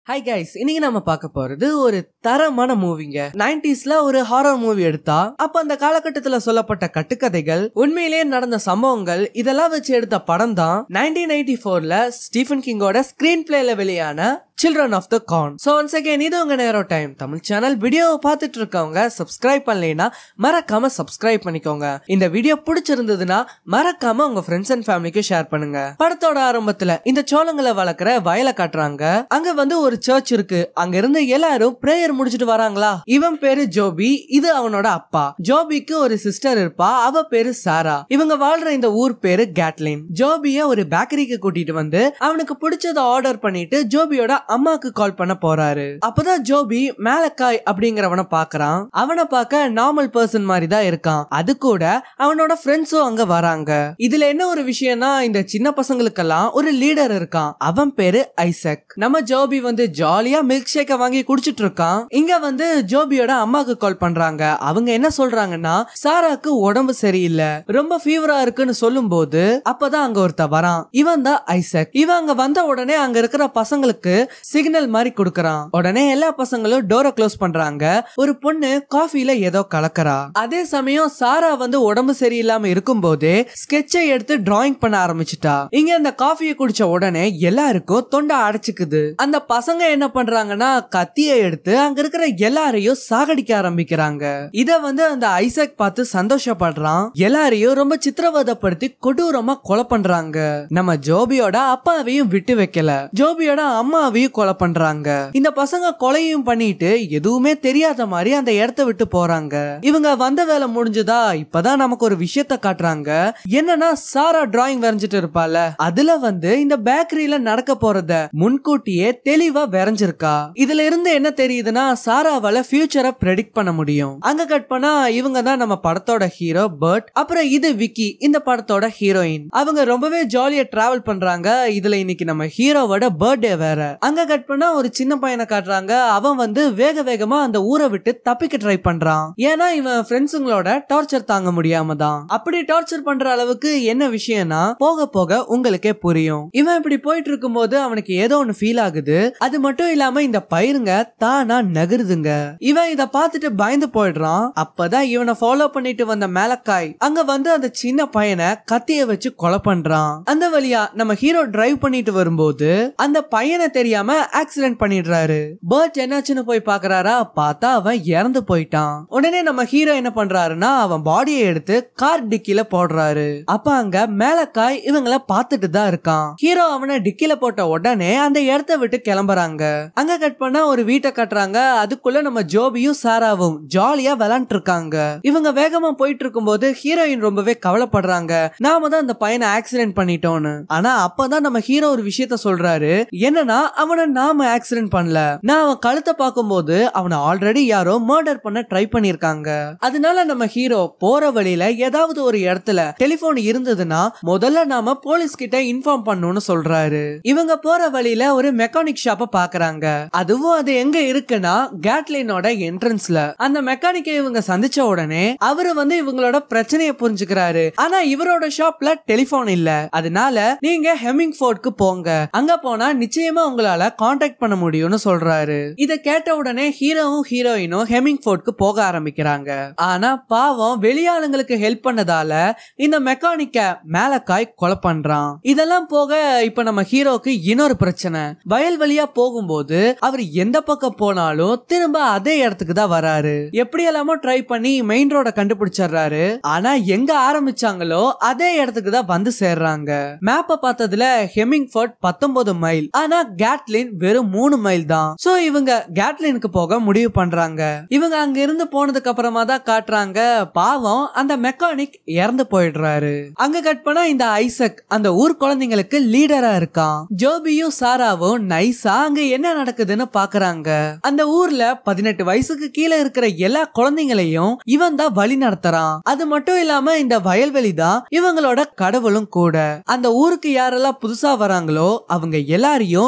hi guys இன்னைக்கு நம்ம பார்க்க போறது ஒரு தரமான மூவிங்க நைன்டிஸ்ல ஒரு ஹாரர் மூவி எடுத்தா அப்ப அந்த காலகட்டத்துல சொல்லப்பட்ட கட்டுக்கதைகள் உண்மையிலேயே நடந்த சம்பவங்கள் இதெல்லாம் வச்சு எடுத்த படம் தான் நைன்டீன் எயிட்டி ஃபோர்ல ஸ்டீஃபன் கிங்கோட ஸ்கிரீன் பிளேல வெளியான Children of the Corn so once again இது உங்க நேரோ டைம் தமிழ் சேனல் வீடியோவை பார்த்துட்டு இருக்கவங்க சப்ஸ்கிரைப் பண்ணலைன்னா மறக்காம சப்ஸ்கிரைப் பண்ணிக்கோங்க இந்த வீடியோ பிடிச்சிருந்ததுன்னா மறக்காம உங்க ஃப்ரெண்ட்ஸ் அண்ட் ஃபேமிலிக்கு ஷேர் பண்ணுங்க படத்தோட ஆரம்பத்துல இந்த சோளங்களை வளர்க்குற வயலை காட்டுறாங்க அங்க வந்து ஒரு சர்ச் இருக்கு அங்க இருந்து எல்லாரும் பிரேயர் முடிச்சிட்டு வராங்களா இவன் பேரு ஜோபி இது அவனோட அப்பா ஜோபிக்கு ஒரு சிஸ்டர் இருப்பா அவ பேரு சாரா இவங்க வாழ்ற இந்த ஊர் பேரு கேட்லின் ஜோபிய ஒரு பேக்கரிக்கு கூட்டிட்டு வந்து அவனுக்கு பிடிச்சத ஆர்டர் பண்ணிட்டு ஜோபியோட அம்மாக்கு கால் பண்ண போறாரு அப்பதான் ஜோபி மேலக்காய் அப்படிங்கிறவன பாக்குறான் அவனை பார்க்க நார்மல் பர்சன் மாதிரி தான் இருக்கான் அது கூட அவனோட ஃப்ரெண்ட்ஸும் அங்க வராங்க இதுல என்ன ஒரு விஷயம்னா இந்த சின்ன பசங்களுக்கெல்லாம் ஒரு லீடர் இருக்கான் அவன் பேரு ஐசக் நம்ம ஜோபி வந்து ஜாலியா மில்க் ஷேக்க வாங்கி குடிச்சிட்டு இருக்கான் இங்க வந்து ஜோபியோட அம்மாக்கு கால் பண்றாங்க அவங்க என்ன சொல்றாங்கன்னா சாராக்கு உடம்பு சரியில்லை ரொம்ப ஃபீவரா இருக்குன்னு சொல்லும் போது அப்பதான் அங்க ஒருத்த வரான் இவன் தான் ஐசக் இவன் அங்க வந்த உடனே அங்க இருக்கிற பசங்களுக்கு சிக்னல் மாதிரி கொடுக்கறான் உடனே எல்லா பசங்களும் டோரை க்ளோஸ் பண்றாங்க ஒரு பொண்ணு காஃபில ஏதோ கலக்கறா அதே சமயம் சாரா வந்து உடம்பு சரியில்லாம இருக்கும்போதே ஸ்கெட்சை எடுத்து டிராயிங் பண்ண ஆரம்பிச்சிட்டா இங்க அந்த காஃபியை குடிச்ச உடனே எல்லாருக்கும் தொண்டை அடைச்சுக்குது அந்த பசங்க என்ன பண்றாங்கன்னா கத்தியை எடுத்து அங்க இருக்கிற எல்லாரையும் சாகடிக்க ஆரம்பிக்கிறாங்க இத வந்து அந்த ஐசக் பார்த்து சந்தோஷப்படுறான் எல்லாரையும் ரொம்ப சித்திரவதைப்படுத்தி கொடூரமா கொலை பண்றாங்க நம்ம ஜோபியோட அப்பாவையும் விட்டு வைக்கல ஜோபியோட அம்மாவையும் கொலை பண்றாங்க இந்த பசங்க கொலையும் பண்ணிட்டு எதுவுமே தெரியாத மாதிரி அந்த இடத்த விட்டு போறாங்க இவங்க வந்த வேலை முடிஞ்சதா இப்பதான் நமக்கு ஒரு விஷயத்த காட்டுறாங்க என்னன்னா சாரா டிராயிங் வரைஞ்சிட்டு இருப்பால அதுல வந்து இந்த பேக்கரியில நடக்க போறத முன்கூட்டியே தெளிவா வரைஞ்சிருக்கா இதுல இருந்து என்ன தெரியுதுன்னா சாராவால ஃபியூச்சரை ப்ரெடிக்ட் பண்ண முடியும் அங்க கட் பண்ணா இவங்க தான் நம்ம படத்தோட ஹீரோ பர்ட் அப்புறம் இது விக்கி இந்த படத்தோட ஹீரோயின் அவங்க ரொம்பவே ஜாலியா டிராவல் பண்றாங்க இதுல இன்னைக்கு நம்ம ஹீரோவோட பர்த்டே வேற அங்க கட் பண்ணா ஒரு சின்ன பையனை காட்டுறாங்க அவன் வந்து வேக வேகமா அந்த ஊரை விட்டு தப்பிக்க ட்ரை பண்றான் ஏன்னா இவன் ஃப்ரெண்ட்ஸுங்களோட டார்ச்சர் தாங்க முடியாம தான் அப்படி டார்ச்சர் பண்ற அளவுக்கு என்ன விஷயம்னா போக போக உங்களுக்கே புரியும் இவன் இப்படி போயிட்டு இருக்கும்போது அவனுக்கு ஏதோ ஒண்ணு ஃபீல் ஆகுது அது மட்டும் இல்லாம இந்த பயிருங்க தானா நகருதுங்க இவன் இத பார்த்துட்டு பயந்து போயிடுறான் அப்பதான் இவனை ஃபாலோ பண்ணிட்டு வந்த மேலக்காய் அங்க வந்து அந்த சின்ன பையனை கத்திய வச்சு கொலை பண்றான் அந்த வழியா நம்ம ஹீரோ டிரைவ் பண்ணிட்டு வரும்போது அந்த பையனை தெரியாம ஆக்சிடென்ட் பண்ணிடுறாரு பர்ட் என்னாச்சுன்னு போய் பாக்குறாரா பார்த்தா அவன் இறந்து போயிட்டான் உடனே நம்ம ஹீரோ என்ன பண்றாருன்னா அவன் பாடியை எடுத்து கார் டிக்கில போடுறாரு அப்ப அங்க மேலக்காய் இவங்கள பார்த்துட்டு தான் இருக்கான் ஹீரோ அவனை டிக்கில போட்ட உடனே அந்த இடத்த விட்டு கிளம்புறாங்க அங்க கட் பண்ணா ஒரு வீட்டை கட்டுறாங்க அதுக்குள்ள நம்ம ஜோபியும் சாராவும் ஜாலியா விளையாண்டு இருக்காங்க இவங்க வேகமா போயிட்டு இருக்கும்போது ஹீரோயின் ரொம்பவே கவலைப்படுறாங்க நாம தான் அந்த பையனை ஆக்சிடென்ட் பண்ணிட்டோம்னு ஆனா அப்பதான் நம்ம ஹீரோ ஒரு விஷயத்த சொல்றாரு என்னன்னா அவனை நாம ஆக்சிடென்ட் பண்ணல நான் அவன் கழுத்தை பார்க்கும்போது அவனை ஆல்ரெடி யாரோ மர்டர் பண்ண ட்ரை பண்ணிருக்காங்க அதனால நம்ம ஹீரோ போற வழியில ஏதாவது ஒரு இடத்துல டெலிபோன் இருந்ததுன்னா முதல்ல நாம போலீஸ் கிட்ட இன்ஃபார்ம் பண்ணணும்னு சொல்றாரு இவங்க போற வழியில ஒரு மெக்கானிக் ஷாப்ப பாக்குறாங்க அதுவும் அது எங்க இருக்குன்னா கேட்லைனோட என்ட்ரன்ஸ்ல அந்த மெக்கானிக்கை இவங்க சந்திச்ச உடனே அவரு வந்து இவங்களோட பிரச்சனையை புரிஞ்சுக்கிறாரு ஆனா இவரோட ஷாப்ல டெலிபோன் இல்ல அதனால நீங்க ஹெமிங் ஃபோர்ட்க்கு போங்க அங்க போனா நிச்சயமா உங்களால காண்டாக்ட் பண்ண முடியும்னு சொல்றாரு இத கேட்ட உடனே ஹீரோவும் ஹீரோயினும் ஹெமிங் ஃபோர்ட்க்கு போக ஆரம்பிக்கிறாங்க ஆனா பாவம் வெளியாளுங்களுக்கு ஹெல்ப் பண்ணதால இந்த மெக்கானிக்க மேலக்காய் கொலை பண்றான் இதெல்லாம் போக இப்ப நம்ம ஹீரோக்கு இன்னொரு பிரச்சனை வயல் வழியா போகும்போது அவர் எந்த பக்கம் போனாலும் திரும்ப அதே இடத்துக்கு தான் வராரு எப்படி எல்லாமோ ட்ரை பண்ணி மெயின் ரோட கண்டுபிடிச்சிடுறாரு ஆனா எங்க ஆரம்பிச்சாங்களோ அதே இடத்துக்கு தான் வந்து சேர்றாங்க மேப்ப பார்த்ததுல ஹெமிங்ஃபோர்ட் பத்தொன்பது மைல் ஆனா கேட்லின் வெறும் மூணு மைல் தான் சோ இவங்க கேட்லினுக்கு போக முடிவு பண்றாங்க இவங்க அங்க இருந்து போனதுக்கு அப்புறமா தான் காட்டுறாங்க பாவம் அந்த மெக்கானிக் இறந்து போயிடுறாரு அங்க கட் பண்ணா இந்த ஐசக் அந்த ஊர் குழந்தைங்களுக்கு லீடரா இருக்கான் ஜோபியும் சாராவும் நைஸா அங்க என்ன நடக்குதுன்னு பாக்குறாங்க அந்த ஊர்ல பதினெட்டு வயசுக்கு கீழே இருக்கிற எல்லா குழந்தைங்களையும் இவன் தான் வழி நடத்துறான் அது மட்டும் இல்லாம இந்த வயல்வெளி தான் இவங்களோட கடவுளும் கூட அந்த ஊருக்கு யாரெல்லாம் புதுசா வராங்களோ அவங்க எல்லாரையும் இவங்க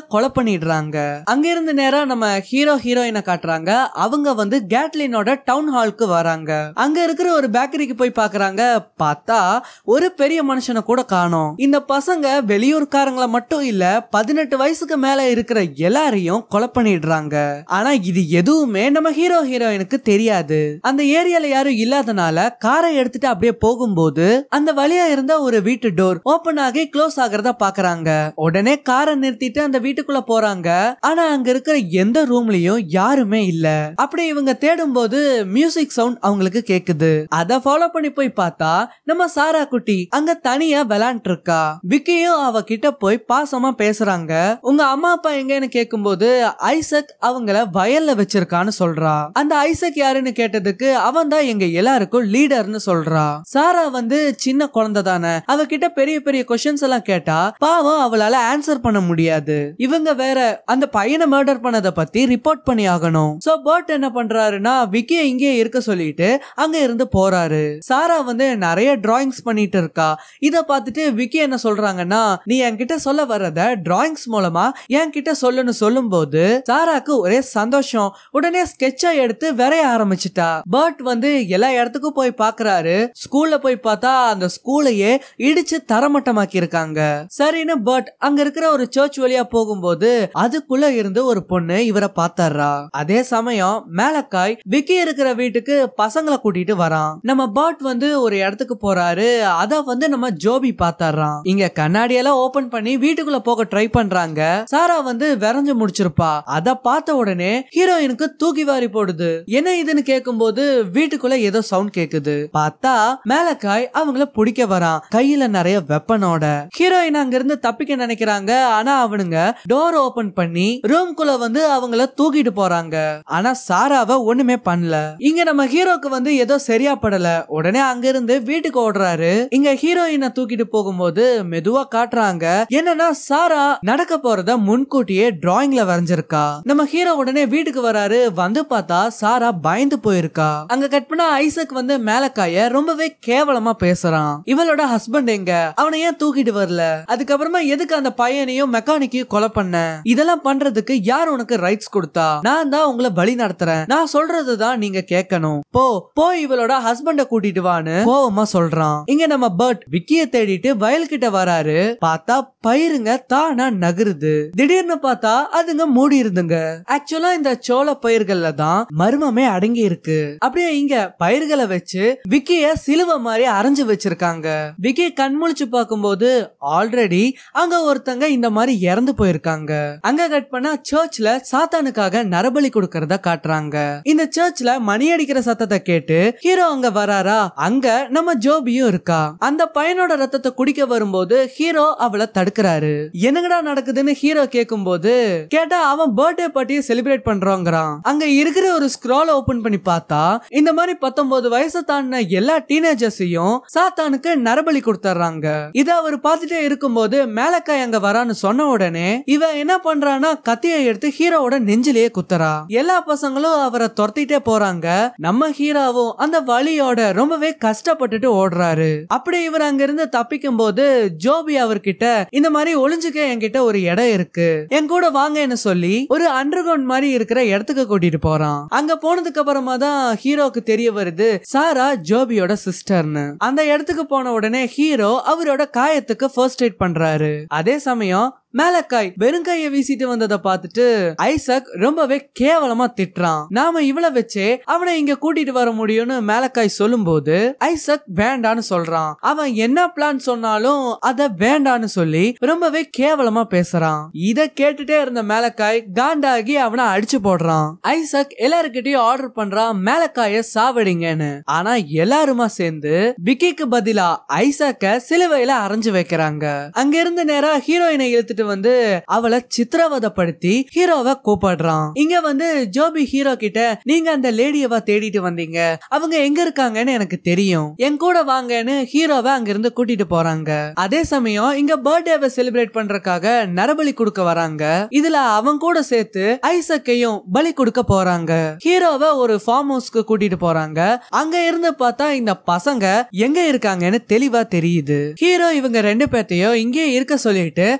கொலை பண்ணிடுறாங்க அங்க இருந்து நேரா நம்ம ஹீரோ ஹீரோயினை காட்டுறாங்க அவங்க வந்து கேட்லினோட டவுன் ஹாலுக்கு வராங்க அங்க இருக்கிற ஒரு பேக்கரிக்கு போய் பாக்குறாங்க பார்த்தா ஒரு பெரிய மனுஷனை கூட காணோம் இந்த பசங்க வெளியூர்காரங்கள மட்டும் இல்ல பதினெட்டு வயசுக்கு மேல இருக்கிற எல்லாரையும் கொலை பண்ணிடுறாங்க ஆனா இது எதுவுமே நம்ம ஹீரோ ஹீரோயினுக்கு தெரியாது அந்த ஏரியால யாரும் இல்லாதனால காரை எடுத்துட்டு அப்படியே போகும்போது அந்த வழியா இருந்த ஒரு வீட்டு டோர் ஓபன் ஆகி க்ளோஸ் ஆகுறத பாக்குறாங்க உடனே காரை நிறுத்திட்டு அந்த வீட்டுக்குள்ள போறாங்க ஆனா அங்க இருக்கிற எந்த ரூம்லயும் யாருமே இல்ல அப்படி இவங்க தேடும் போது மியூசிக் சவுண்ட் அவங்களுக்கு கேக்குது அத ஃபாலோ பண்ணி போய் பார்த்தா நம்ம சாரா குட்டி அங்க தனியா விளையாண்டு இருக்கா விக்கியும் அவ கிட்ட போய் பாசமா பேசுறாங்க உங்க அம்மா அப்பா எங்கன்னு கேக்கும்போது ஐசக் அவங்கள வயல்ல வச்சிருக்கான்னு சொல்றா அந்த ஐசக் யாருன்னு கேட்டதுக்கு அவன் தான் எங்க எல்லாருக்கும் லீடர்னு சொல்றா சாரா வந்து சின்ன குழந்தை தானே அவகிட்ட பெரிய பெரிய கொஸ்டின்ஸ் எல்லாம் கேட்டா பாவம் அவளால ஆன்சர் பண்ண முடியாது இவங்க வேற அந்த பையனை மர்டர் பண்ணதை பத்தி ரிப்போர்ட் பண்ணி ஆகணும் சோ பர்ட் என்ன பண்றாருன்னா விக்கிய இங்கே இருக்க சொல்லிட்டு அங்க இருந்து போறாரு சாரா வந்து நிறைய டிராயிங்ஸ் பண்ணிட்டு இருக்கா இத பார்த்துட்டு விக்கி என்ன சொல்றாங்கன்னா நீ என்கிட்ட சொல்ல வர்றத டிராயிங்ஸ் மூலமா என்கிட்ட சொல்லுன்னு சொல்லும்போது சாராக்கு ஒரே சந்தோஷம் உடனே ஸ்கெட்சை எடுத்து வரைய ஆரம்பிச்சிட்டா பர்ட் வந்து எல்லா இடத்துக்கும் போய் பாக்குறாரு ஸ்கூல்ல போய் பார்த்தா அந்த ஸ்கூலையே இடிச்சு தரமட்டமாக்கி இருக்காங்க சரின்னு பர்ட் அங்க இருக்கிற ஒரு சர்ச் வழியா போகும்போது அதுக்குள்ள இருந்து ஒரு பொண்ணு இவரை பார்த்தாரா அதே சமயம் மேலக்காய் விக்கி இருக்கிற வீட்டுக்கு பசங்களை கூட்டிட்டு வரான் நம்ம பர்ட் வந்து ஒரு இடத்துக்கு போறாரு அத வந்து நம்ம ஜோபி பார்த்தாராம் இங்க கண்ணாடியெல்லாம் ஓபன் பண்ணி வீட்டுக்குள்ள போக ட்ரை பண்றாங்க சாரா வந்து விரைஞ்சு முடிச்சிருப்பா அத பார்த்த உடனே ஹீரோயினுக்கு தூக்கி வாரி போடுது என்ன இதுன்னு கேட்கும்போது வீட்டுக்குள்ள ஏதோ சவுண்ட் கேக்குது பார்த்தா மேலக்காய் அவங்கள பிடிக்க வரான் கையில நிறைய வெப்பனோட ஹீரோயின் அங்க இருந்து தப்பிக்க நினைக்கிறாங்க ஆனா அவனுங்க டோர் ஓபன் பண்ணி ரூம்குள்ள வந்து அவங்கள தூக்கிட்டு போறாங்க ஆனா சாராவை ஒண்ணுமே பண்ணல இங்க நம்ம ஹீரோக்கு வந்து ஏதோ சரியா படல உடனே அங்க இருந்து வீட்டுக்கு ஓடுறாரு இங்க ஹீரோயினை தூக்கிட்டு போகும்போது மெதுவா காட்டுறாங்க என்னன்னா சாரா நடக்க போறத முன்கூட்டியே டிராயிங்ல வரைஞ்சிருக்கா நம்ம ஹீரோ உடனே வீட்டுக்கு வராரு வந்து பார்த்தா சாரா பயந்து போயிருக்கா அங்க கட் பண்ணா ஐசக் வந்து மேலக்காய ரொம்பவே கேவலமா பேசுறான் இவளோட ஹஸ்பண்ட் எங்க அவனை ஏன் தூக்கிட்டு வரல அதுக்கப்புறமா எதுக்கு அந்த பையனையும் மெக்கானிக்கையும் கொலை பண்ண இதெல்லாம் பண்றதுக்கு யார் உனக்கு ரைட்ஸ் கொடுத்தா நான் தான் உங்களை வழி நடத்துறேன் நான் சொல்றது தான் நீங்க கேட்கணும் போ போய் இவளோட ஹஸ்பண்ட கூட்டிட்டு வான்னு கோவமா சொல்றான் இங்க நம்ம பர்ட் விக்கிய தேடிட்டு வயல்கிட்ட வராரு பார்த்தா பயிருங்க தானா நகருது திடீர்னு பார்த்தா அதுங்க மூடி இருந்துங்க ஆக்சுவலா இந்த சோள பயிர்கள்ல தான் மர்மமே அடங்கி இருக்கு அப்படியே இங்க பயிர்களை வச்சு விக்கிய சிலுவ மாதிரி அரைஞ்சு வச்சிருக்காங்க விக்கிய கண்முழிச்சு பார்க்கும்போது ஆல்ரெடி அங்க ஒருத்தங்க இந்த மாதிரி இறந்து போயிருக்காங்க அங்க கட் பண்ணா சர்ச்ல சாத்தானுக்காக நரபலி கொடுக்கறத காட்டுறாங்க இந்த சர்ச்ல மணி அடிக்கிற சத்தத்தை கேட்டு ஹீரோ அங்க வராரா அங்க நம்ம ஜோபியும் இருக்கா அந்த பையனோட ரத்தத்தை குடிக்க வரும்போது ஹீரோ அவளை தடுக்கிறாரு என்னங்கடா நடக்குதுன்னு ஹீரோ கேக்கும்போது கேட்டா அவன் பர்த்டே பார்ட்டியை செலிப்ரேட் பண்றோங்கிறான் அங்க இருக்கிற ஒரு ஸ்க்ரால் ஓபன் பண்ணி பார்த்தா இந்த மாதிரி பத்தொன்பது வயசு தாண்டின எல்லா டீனேஜர்ஸையும் சாத்தானுக்கு நரபலி கொடுத்துறாங்க இத அவர் பார்த்துட்டே இருக்கும்போது மேலக்காய் அங்க வரான்னு சொன்ன உடனே இவன் என்ன பண்றான்னா கத்தியை எடுத்து ஹீரோவோட நெஞ்சிலேயே குத்துறா எல்லா பசங்களும் அவரை துரத்திட்டே போறாங்க நம்ம ஹீரோவும் அந்த வலியோட ரொம்பவே கஷ்டப்பட்டுட்டு ஓடுறாரு அப்படி இவர் அங்க இருந்து தப்பிக்கும் போது ஜோபி அவர்கிட்ட இந்த மாதிரி ஒளிஞ்சுக்க என்கிட்ட ஒரு இடம் இருக்கு என் கூட வாங்கன்னு சொல்லி ஒரு அண்டர்கிரவுண்ட் மாதிரி இருக்கிற இடத்துக்கு கூட்டிட்டு போறான் அங்க போனதுக்கு அப்புறமா தான் ஹீரோக்கு தெரிய வருது சாரா ஜோபியோட சிஸ்டர்னு அந்த இடத்துக்கு போன உடனே ஹீரோ அவரோட காயத்துக்கு ஃபர்ஸ்ட் எய்ட் பண்றாரு அதே சமயம் மேலக்காய் வெறுங்கைய வீசிட்டு வந்ததை பார்த்துட்டு ஐசக் ரொம்பவே கேவலமா திட்டுறான் நாம இவள வச்சே அவனை இங்க கூட்டிட்டு வர முடியும்னு மேலக்காய் சொல்லும்போது ஐசக் வேண்டான்னு சொல்றான் அவன் என்ன பிளான் சொன்னாலும் அத வேண்டான்னு சொல்லி ரொம்பவே கேவலமா பேசுறான் இத கேட்டுட்டே இருந்த மேலக்காய் காண்டாகி அவனை அடிச்சு போடுறான் ஐசக் எல்லாருக்கிட்டையும் ஆர்டர் பண்றான் மேலக்காய சாவடிங்கன்னு ஆனா எல்லாருமா சேர்ந்து விக்கிக்கு பதிலா ஐசக்க சிலுவையில அரைஞ்சு வைக்கிறாங்க அங்க இருந்து நேரா ஹீரோயினை இழுத்துட்டு வந்து அவளை சித்திரவதைப்படுத்தி ஹீரோவை கூப்பிடுறான் இங்க வந்து ஜோபி ஹீரோ கிட்ட நீங்க அந்த லேடியவா தேடிட்டு வந்தீங்க அவங்க எங்க இருக்காங்கன்னு எனக்கு தெரியும் என் கூட வாங்கன்னு ஹீரோவை அங்க இருந்து கூட்டிட்டு போறாங்க அதே சமயம் இங்க பர்த்டேவை செலிப்ரேட் பண்றதுக்காக நரபலி கொடுக்க வராங்க இதுல அவன் கூட சேர்த்து ஐசக்கையும் பலி கொடுக்க போறாங்க ஹீரோவை ஒரு ஃபார்ம் ஹவுஸ்க்கு கூட்டிட்டு போறாங்க அங்க இருந்து பார்த்தா இந்த பசங்க எங்க இருக்காங்கன்னு தெளிவா தெரியுது ஹீரோ இவங்க ரெண்டு பேர்த்தையும் இங்கே இருக்க சொல்லிட்டு அந்த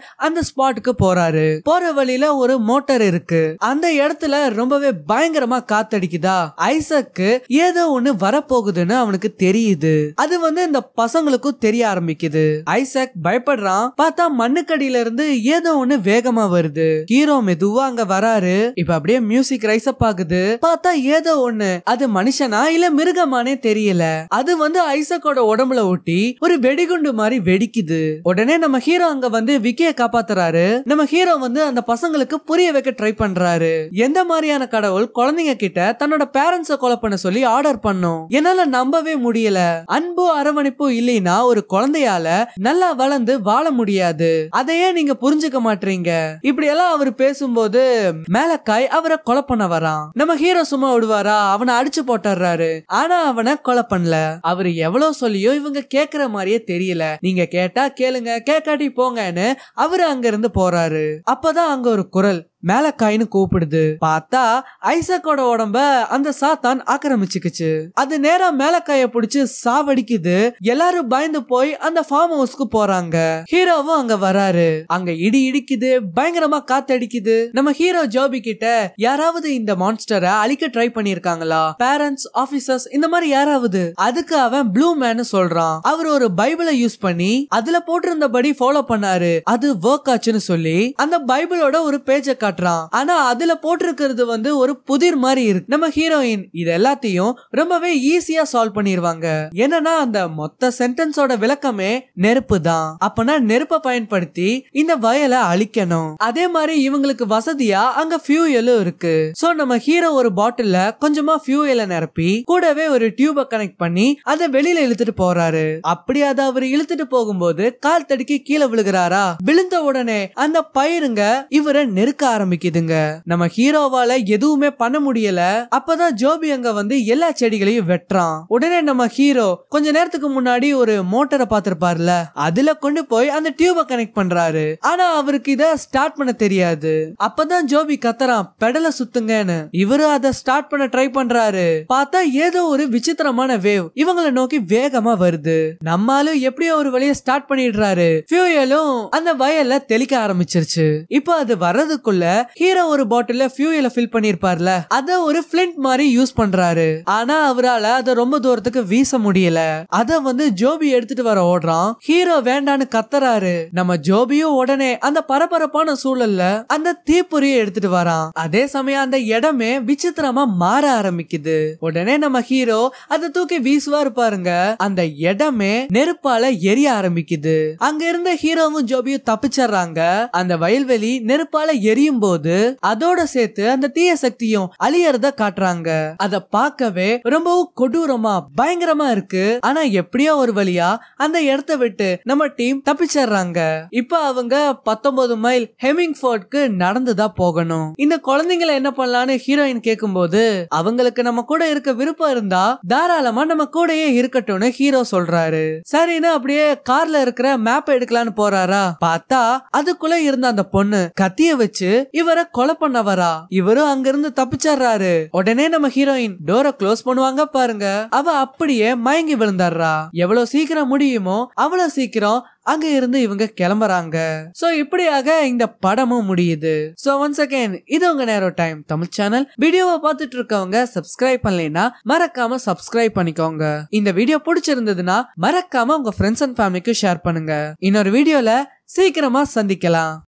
ஸ்பாட்டுக்கு போறாரு போற வழியில ஒரு மோட்டார் இருக்கு அந்த இடத்துல ரொம்பவே பயங்கரமா காத்தடிக்குதா ஐசக்கு ஏதோ ஒண்ணு வரப்போகுதுன்னு அவனுக்கு தெரியுது அது வந்து இந்த பசங்களுக்கும் தெரிய ஆரம்பிக்குது ஐசக் பயப்படுறான் பார்த்தா மண்ணுக்கடியில இருந்து ஏதோ ஒண்ணு வேகமா வருது ஹீரோ மெதுவா அங்க வராரு இப்ப அப்படியே மியூசிக் ரைஸ் அப் ஆகுது பார்த்தா ஏதோ ஒண்ணு அது மனுஷனா இல்ல மிருகமானே தெரியல அது வந்து ஐசக்கோட உடம்புல ஒட்டி ஒரு வெடிகுண்டு மாதிரி வெடிக்குது உடனே நம்ம ஹீரோ அங்க வந்து விக்கிய காப்பாத்துறாரு நம்ம ஹீரோ வந்து அந்த பசங்களுக்கு புரிய வைக்க ட்ரை பண்றாரு எந்த மாதிரியான கடவுள் குழந்தைங்க கிட்ட தன்னோட பேரண்ட்ஸ கொலை பண்ண சொல்லி ஆர்டர் பண்ணும் என்னால நம்பவே முடியல அன்பு அரவணைப்பு இல்லைன்னா ஒரு குழந்தையால நல்லா வளர்ந்து வாழ முடியாது அதையே நீங்க புரிஞ்சுக்க மாட்டீங்க இப்படி எல்லாம் அவர் பேசும்போது மேலக்காய் அவரை கொலை பண்ண வரான் நம்ம ஹீரோ சும்மா விடுவாரா அவனை அடிச்சு போட்டுறாரு ஆனா அவனை கொலை பண்ணல அவரு எவ்வளவு சொல்லியோ இவங்க கேக்குற மாதிரியே தெரியல நீங்க கேட்டா கேளுங்க கேட்காட்டி போங்கன்னு அவரு அங்க இருந்து போறாரு அப்பதான் அங்க ஒரு குரல் மேலக்காயின்னு கூப்பிடுது பார்த்தா ஐசக்கோட உடம்ப அந்த சாத்தான் ஆக்கிரமிச்சுக்குச்சு அது நேரா மேலக்காய பிடிச்சு சாவடிக்குது எல்லாரும் பயந்து போய் அந்த ஃபார்ம் ஹவுஸ்க்கு போறாங்க ஹீரோவும் அங்க வராரு அங்க இடி இடிக்குது பயங்கரமா காத்தடிக்குது நம்ம ஹீரோ ஜோபி கிட்ட யாராவது இந்த மான்ஸ்டரை அழிக்க ட்ரை பண்ணிருக்காங்களா பேரண்ட்ஸ் ஆபீசர்ஸ் இந்த மாதிரி யாராவது அதுக்கு அவன் ப்ளூ மேன் சொல்றான் அவர் ஒரு பைபிளை யூஸ் பண்ணி அதுல போட்டிருந்தபடி ஃபாலோ பண்ணாரு அது ஒர்க் ஆச்சுன்னு சொல்லி அந்த பைபிளோட ஒரு பேஜ காட்டுறான் ஆனா அதுல போட்டிருக்கிறது வந்து ஒரு புதிர் மாதிரி இருக்கு நம்ம ஹீரோயின் இது எல்லாத்தையும் ரொம்பவே ஈஸியா சால்வ் பண்ணிருவாங்க என்னன்னா அந்த மொத்த சென்டென்ஸோட விளக்கமே நெருப்பு தான் அப்பனா நெருப்பை பயன்படுத்தி இந்த வயலை அழிக்கணும் அதே மாதிரி இவங்களுக்கு வசதியா அங்க ஃபியூயலும் இருக்கு சோ நம்ம ஹீரோ ஒரு பாட்டில்ல கொஞ்சமா ஃபியூயலை நிரப்பி கூடவே ஒரு டியூப கனெக்ட் பண்ணி அதை வெளியில இழுத்துட்டு போறாரு அப்படி அதை அவர் இழுத்துட்டு போகும்போது கால் தடுக்கி கீழே விழுகிறாரா விழுந்த உடனே அந்த பயிருங்க இவரை நெருக்க ஆரம்பிக்குதுங்க நம்ம ஹீரோவால எதுவுமே பண்ண முடியல அப்பதான் ஜோபி அங்க வந்து எல்லா செடிகளையும் வெட்டுறான் உடனே நம்ம ஹீரோ கொஞ்ச நேரத்துக்கு முன்னாடி ஒரு மோட்டரை பார்த்திருப்பார்ல அதுல கொண்டு போய் அந்த டியூப கனெக்ட் பண்றாரு ஆனா அவருக்கு இத ஸ்டார்ட் பண்ண தெரியாது அப்பதான் ஜோபி கத்துறான் பெடல சுத்துங்கன்னு இவரு அதை ஸ்டார்ட் பண்ண ட்ரை பண்றாரு பார்த்தா ஏதோ ஒரு விசித்திரமான வேவ் இவங்களை நோக்கி வேகமா வருது நம்மாலும் எப்படியோ ஒரு வழியை ஸ்டார்ட் பண்ணிடுறாரு ஃபியூயலும் அந்த வயல்ல தெளிக்க ஆரம்பிச்சிருச்சு இப்போ அது வர்றதுக்குள்ள ஹீரோ ஒரு பாட்டில்ல ஃபியூயல ஃபில் பண்ணிருப்பார்ல அத ஒரு ஃபிளிண்ட் மாதிரி யூஸ் பண்றாரு ஆனா அவரால அதை ரொம்ப தூரத்துக்கு வீச முடியல அத வந்து ஜோபி எடுத்துட்டு வர ஓடுறான் ஹீரோ வேண்டான்னு கத்துறாரு நம்ம ஜோபியும் உடனே அந்த பரபரப்பான சூழல்ல அந்த தீப்பொறியை எடுத்துட்டு வரான் அதே சமயம் அந்த இடமே விசித்திரமா மாற ஆரம்பிக்குது உடனே நம்ம ஹீரோ அதை தூக்கி வீசுவாரு பாருங்க அந்த இடமே நெருப்பால எரிய ஆரம்பிக்குது அங்க இருந்த ஹீரோவும் ஜோபியும் தப்பிச்சிடுறாங்க அந்த வயல்வெளி நெருப்பால எரியும் போது அதோட சேர்த்து அந்த தீய சக்தியும் அழியறத காட்டுறாங்க அத பார்க்கவே ரொம்பவும் கொடூரமா பயங்கரமா இருக்கு ஆனா எப்படியோ ஒரு வழியா அந்த இடத்த விட்டு நம்ம டீம் தப்பிச்சிடுறாங்க இப்ப அவங்க பத்தொன்பது மைல் ஹெமிங் ஃபோர்ட்க்கு நடந்துதான் போகணும் இந்த குழந்தைங்களை என்ன பண்ணலாம்னு ஹீரோயின் கேக்கும்போது அவங்களுக்கு நம்ம கூட இருக்க விருப்பம் இருந்தா தாராளமா நம்ம கூடயே இருக்கட்டும்னு ஹீரோ சொல்றாரு சரின்னு அப்படியே கார்ல இருக்கிற மேப் எடுக்கலான்னு போறாரா பார்த்தா அதுக்குள்ள இருந்த அந்த பொண்ணு கத்திய வச்சு இவரை கொலை பண்ண வரா இவரும் அங்கிருந்து தப்பிச்சிடுறாரு உடனே நம்ம ஹீரோயின் டோரை க்ளோஸ் பண்ணுவாங்க பாருங்க அவ அப்படியே மயங்கி விழுந்தாடுறா எவ்வளவு சீக்கிரம் முடியுமோ அவ்வளவு சீக்கிரம் அங்க இருந்து இவங்க கிளம்புறாங்க சோ இப்படியாக இந்த படமும் முடியுது சோ ஒன்ஸ் அகைன் இது உங்க நேரம் டைம் தமிழ் சேனல் வீடியோவை பார்த்துட்டு இருக்கவங்க சப்ஸ்கிரைப் பண்ணலைன்னா மறக்காம சப்ஸ்கிரைப் பண்ணிக்கோங்க இந்த வீடியோ பிடிச்சிருந்ததுன்னா மறக்காம உங்க ஃப்ரெண்ட்ஸ் அண்ட் ஃபேமிலிக்கு ஷேர் பண்ணுங்க இன்னொரு வீடியோல சீக்கிரமா சந்திக்கலாம்